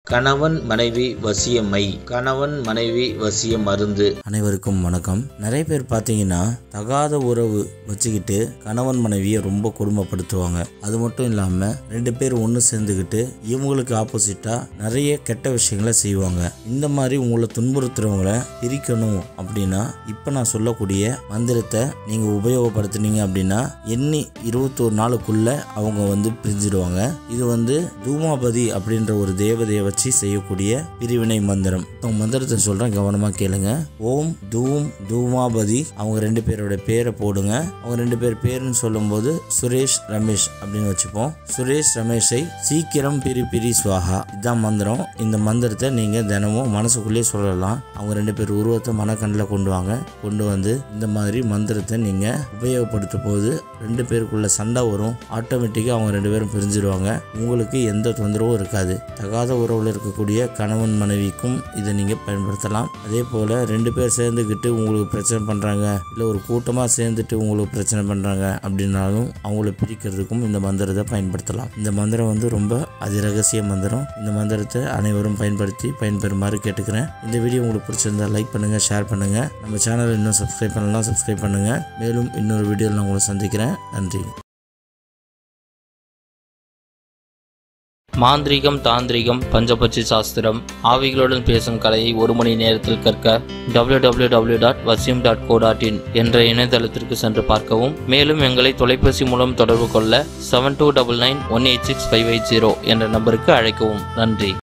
கணவன் மனைவி வசியமை கணவன் மனைவி வசிய மருந்து அனைவருக்கும் வணக்கம் நிறைய பேர் பார்த்தீங்கன்னா தகாத உறவு வச்சுக்கிட்டு கணவன் மனைவியை ரொம்ப கொடுமைப்படுத்துவாங்க அது மட்டும் இல்லாமல் ரெண்டு பேர் ஒன்று சேர்ந்துக்கிட்டு இவங்களுக்கு ஆப்போசிட்டாக நிறைய கெட்ட விஷயங்களை செய்வாங்க இந்த மாதிரி உங்களை துன்புறுத்துறவங்கள பிரிக்கணும் அப்படின்னா இப்போ நான் சொல்லக்கூடிய மந்திரத்தை நீங்கள் உபயோகப்படுத்துனீங்க அப்படின்னா எண்ணி இருபத்தோரு நாளுக்குள்ள அவங்க வந்து பிரிஞ்சிடுவாங்க இது வந்து தூமாபதி அப்படின்ற ஒரு தேவதையை வச்சு செய்யக்கூடிய பிரிவினை மந்திரம் அவங்க மந்திரத்தை சொல்கிறேன் கவனமாக கேளுங்க ஓம் தூம் தூமாபதி அவங்க ரெண்டு பேரோட பேரை போடுங்க அவங்க ரெண்டு பேர் பேருன்னு சொல்லும்போது சுரேஷ் ரமேஷ் அப்படின்னு வச்சுப்போம் சுரேஷ் ரமேஷை சீக்கிரம் பிரி பிரி ஸ்வாஹா இதுதான் மந்திரம் இந்த மந்திரத்தை நீங்கள் தினமும் மனசுக்குள்ளேயே சொல்லலாம் அவங்க ரெண்டு பேர் உருவத்தை மனக்கண்ணில் கொண்டு வாங்க கொண்டு வந்து இந்த மாதிரி மந்திரத்தை நீங்கள் உபயோகப்படுத்த போது ரெண்டு பேருக்குள்ள சண்டை வரும் ஆட்டோமேட்டிக்காக அவங்க ரெண்டு பேரும் பிரிஞ்சிருவாங்க உங்களுக்கு எந்த தொந்தரவும் இருக்காது தகாத உறவில் இருக்கக்கூடிய கணவன் மனைவிக்கும் இதை நீங்கள் பயன்படுத்தலாம் அதே போல் ரெண்டு பேர் சேர்ந்துக்கிட்டு உங்களுக்கு பிரச்சனை பண்ணுறாங்க இல்லை ஒரு கூட்டமாக சேர்ந்துட்டு உங்களுக்கு பிரச்சனை பண்ணுறாங்க அப்படின்னாலும் அவங்கள பிரிக்கிறதுக்கும் இந்த மந்திரத்தை பயன்படுத்தலாம் இந்த மந்திரம் வந்து ரொம்ப அதிரகசிய மந்திரம் இந்த மந்திரத்தை அனைவரும் பயன்படுத்தி பயன்பெறுமாறு கேட்டுக்கிறேன் இந்த வீடியோ உங்களுக்கு பிடிச்சிருந்தா லைக் பண்ணுங்கள் ஷேர் பண்ணுங்கள் நம்ம சேனலை இன்னும் சப்ஸ்கிரைப் பண்ணலாம் சப்ஸ்கிரைப் பண்ணுங்கள் மேலும் இன்னொரு வீடியோவில் நான் உங்களை சந்திக்கிறேன் நன்றி மாந்திரீகம் தாந்திரிகம் பஞ்சபட்சி சாஸ்திரம் ஆவிகளுடன் பேசும் கலையை ஒரு மணி நேரத்தில் கற்க www.vasim.co.in டாட் வசியம் டாட் கோ டாட் இன் என்ற இணையதளத்திற்கு சென்று பார்க்கவும் மேலும் எங்களை தொலைபேசி மூலம் தொடர்பு கொள்ள seven two double nine one eight six five eight zero என்ற நம்பருக்கு அழைக்கவும் நன்றி